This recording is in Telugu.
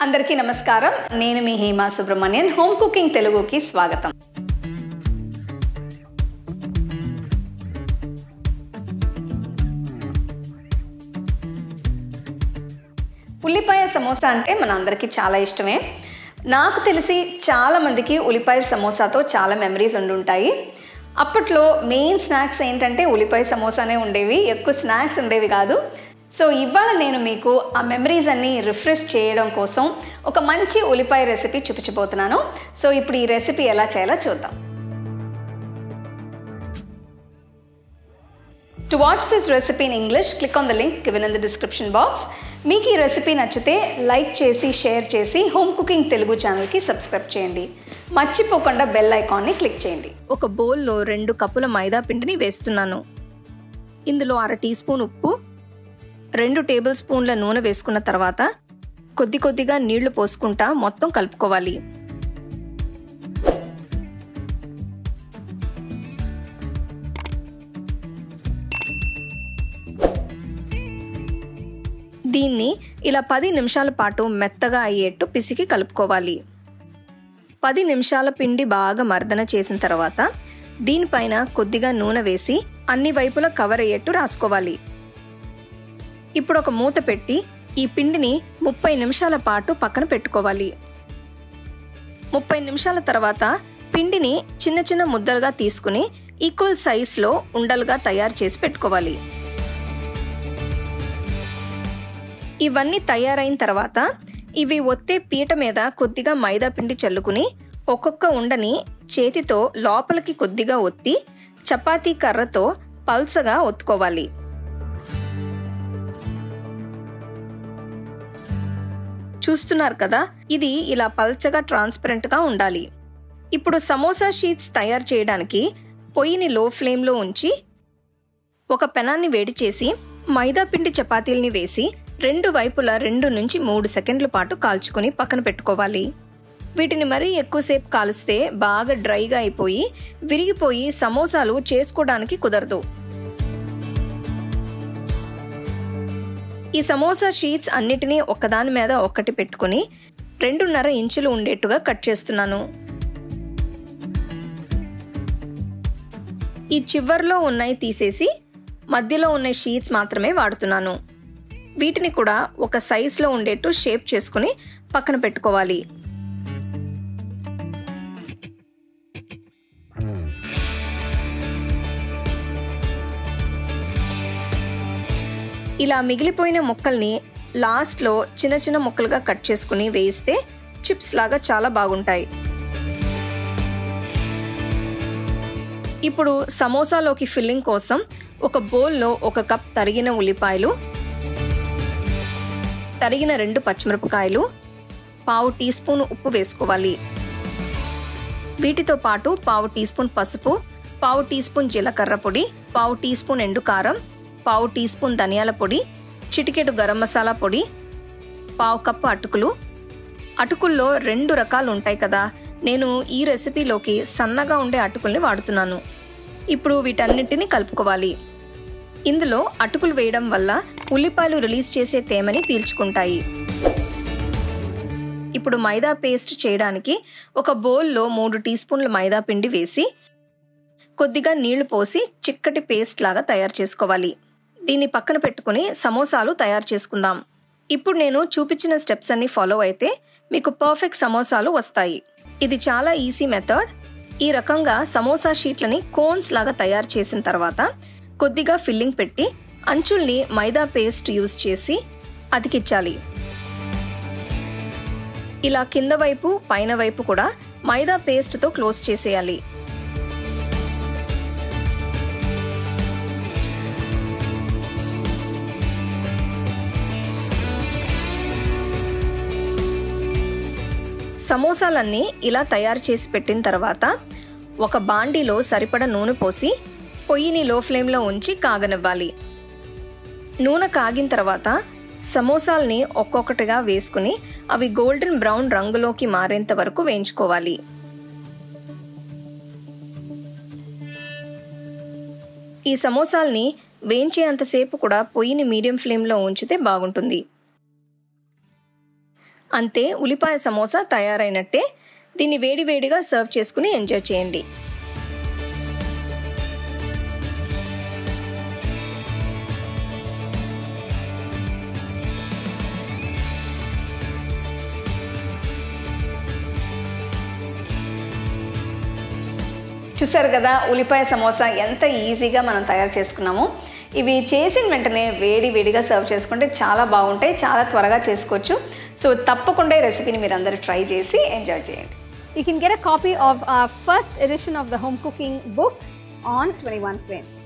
అందరికీ నమస్కారం నేను మీ హేమా సుబ్రహ్మణ్యన్ హోమ్ కుకింగ్ తెలుగుకి స్వాగతం ఉల్లిపాయ సమోసా అంటే మన అందరికీ చాలా ఇష్టమే నాకు తెలిసి చాలా మందికి ఉల్లిపాయ సమోసాతో చాలా మెమరీస్ ఉండుంటాయి అప్పట్లో మెయిన్ స్నాక్స్ ఏంటంటే ఉల్లిపాయ సమోసానే ఉండేవి ఎక్కువ స్నాక్స్ ఉండేవి కాదు సో ఇవాళ నేను మీకు ఆ మెమరీస్ అన్ని రిఫ్రెష్ చేయడం కోసం ఒక మంచి ఉల్లిపాయ రెసిపీ చూపించబోతున్నాను సో ఇప్పుడు ఈ రెసిపీ ఎలా చేయాలో చూద్దాం to watch this recipe in English click on the link given in the description box మీకు ఈ రెసిపీ నచ్చితే లైక్ చేసి షేర్ చేసి హోమ్ కుకింగ్ తెలుగు ఛానల్కి సబ్స్క్రైబ్ చేయండి మర్చిపోకుండా బెల్ ఐకాన్ని క్లిక్ చేయండి ఒక బౌల్లో రెండు కప్పుల మైదా పిండిని వేస్తున్నాను ఇందులో అర టీ స్పూన్ ఉప్పు రెండు టేబుల్ స్పూన్ల నూనె వేసుకున్న తర్వాత కొద్ది కొద్దిగా నీళ్లు పోసుకుంటా మొత్తం కలుపుకోవాలి దీన్ని ఇలా పది నిమిషాల పాటు మెత్తగా అయ్యేట్టు పిసికి కలుపుకోవాలి పది నిమిషాల పిండి బాగా మర్దన చేసిన తర్వాత దీనిపైన కొద్దిగా నూనె వేసి అన్ని వైపులా కవర్ అయ్యేట్టు రాసుకోవాలి ఇప్పుడు ఒక మూత పెట్టి ఈ పిండిని ముప్పై నిమిషాల పాటు పక్కన పెట్టుకోవాలి ముప్పై నిమిషాల తర్వాత పిండిని చిన్న చిన్న ముద్దలుగా తీసుకుని ఈక్వల్ సైజ్లో ఉండలుగా తయారు చేసి పెట్టుకోవాలి ఇవన్నీ తయారైన తర్వాత ఇవి ఒత్తే పీట మీద కొద్దిగా మైదా పిండి చల్లుకుని ఒక్కొక్క ఉండని చేతితో లోపలికి కొద్దిగా ఒత్తి చపాతీ కర్రతో పల్సగా ఒత్తుకోవాలి చూస్తున్నారు కదా ఇది ఇలా పల్చగా ట్రాన్స్పరెంట్గా ఉండాలి ఇప్పుడు సమోసా షీట్స్ తయారు చేయడానికి పొయ్యిని లో ఫ్లేమ్లో ఉంచి ఒక పెనాన్ని వేడి చేసి మైదా పిండి చపాతీల్ని వేసి రెండు వైపులా రెండు నుంచి మూడు సెకండ్ల పాటు కాల్చుకొని పక్కన పెట్టుకోవాలి వీటిని మరీ ఎక్కువసేపు కాలిస్తే బాగా డ్రైగా అయిపోయి విరిగిపోయి సమోసాలు చేసుకోవడానికి కుదరదు ఈ సమోసా షీట్స్ అన్నిటినీ ఒకదాని మీద ఒక్కటి పెట్టుకుని రెండున్నర ఇంచులు ఉండేట్టుగా కట్ చేస్తున్నాను ఈ చివర్లో ఉన్నాయి తీసేసి మధ్యలో ఉన్న షీట్స్ మాత్రమే వాడుతున్నాను వీటిని కూడా ఒక సైజులో ఉండేట్టు షేప్ చేసుకుని పక్కన పెట్టుకోవాలి ఇలా మిగిలిపోయిన ముక్కల్ని లాస్ట్లో చిన్న చిన్న ముక్కలుగా కట్ చేసుకుని వేయిస్తే చిప్స్ లాగా చాలా బాగుంటాయి ఇప్పుడు సమోసాలోకి ఫిల్లింగ్ కోసం ఒక బౌల్లో ఒక కప్ తరిగిన ఉల్లిపాయలు తరిగిన రెండు పచ్చిమిరపకాయలు పావు టీ స్పూన్ ఉప్పు వేసుకోవాలి వీటితో పాటు పావు టీ స్పూన్ పసుపు పావు టీ స్పూన్ జీలకర్ర పొడి పావు టీ స్పూన్ ఎండు కారం పావు టీ స్పూన్ ధనియాల పొడి చిటికెడు గరం మసాలా పొడి పావు కప్పు అటుకులు అటుకుల్లో రెండు రకాలు ఉంటాయి కదా నేను ఈ రెసిపీలోకి సన్నగా ఉండే అటుకుల్ని వాడుతున్నాను ఇప్పుడు వీటన్నిటిని కలుపుకోవాలి ఇందులో అటుకులు వేయడం వల్ల ఉల్లిపాయలు రిలీజ్ చేసే తేమని పీల్చుకుంటాయి ఇప్పుడు మైదా పేస్ట్ చేయడానికి ఒక బౌల్లో మూడు టీ స్పూన్ల మైదా పిండి వేసి కొద్దిగా నీళ్లు పోసి చిక్కటి పేస్ట్ లాగా తయారు చేసుకోవాలి దీన్ని పక్కన పెట్టుకుని సమోసాలు తయారు చేసుకుందాం ఇప్పుడు నేను చూపించిన స్టెప్స్ అన్ని ఫాలో అయితే మీకు పర్ఫెక్ట్ సమోసాలు వస్తాయి ఇది చాలా ఈజీ మెథడ్ ఈ రకంగా సమోసా షీట్లని కోన్స్ లాగా తయారు చేసిన తర్వాత కొద్దిగా ఫిల్లింగ్ పెట్టి అంచుల్ని మైదా పేస్ట్ యూజ్ చేసి అతికించాలి ఇలా కింద వైపు పైన వైపు కూడా మైదా పేస్ట్తో క్లోజ్ చేసేయాలి సమోసాలన్నీ ఇలా తయారు చేసి పెట్టిన తర్వాత ఒక బాండీలో సరిపడ నూనె పోసి పొయ్యిని లో ఫ్లేమ్లో ఉంచి కాగనివ్వాలి నూనె కాగిన తర్వాత సమోసాల్ని ఒక్కొక్కటిగా వేసుకుని అవి గోల్డెన్ బ్రౌన్ రంగులోకి మారేంత వరకు వేయించుకోవాలి ఈ సమోసాల్ని వేయించేంతసేపు కూడా పొయ్యిని మీడియం ఫ్లేమ్లో ఉంచితే బాగుంటుంది అంతే ఉల్లిపాయ సమోసా తయారైనట్టే దీన్ని వేడివేడిగా సర్వ్ చేసుకుని ఎంజాయ్ చేయండి చూసారు కదా ఉల్లిపాయ సమోసా ఎంత ఈజీగా మనం తయారు చేసుకున్నాము ఇవి చేసిన వెంటనే వేడి వేడిగా సర్వ్ చేసుకుంటే చాలా బాగుంటాయి చాలా త్వరగా చేసుకోవచ్చు సో తప్పకుండా ఈ రెసిపీని మీరు అందరూ ట్రై చేసి ఎంజాయ్ చేయండి You can get a copy of our first edition of the home cooking book on 21 Frames.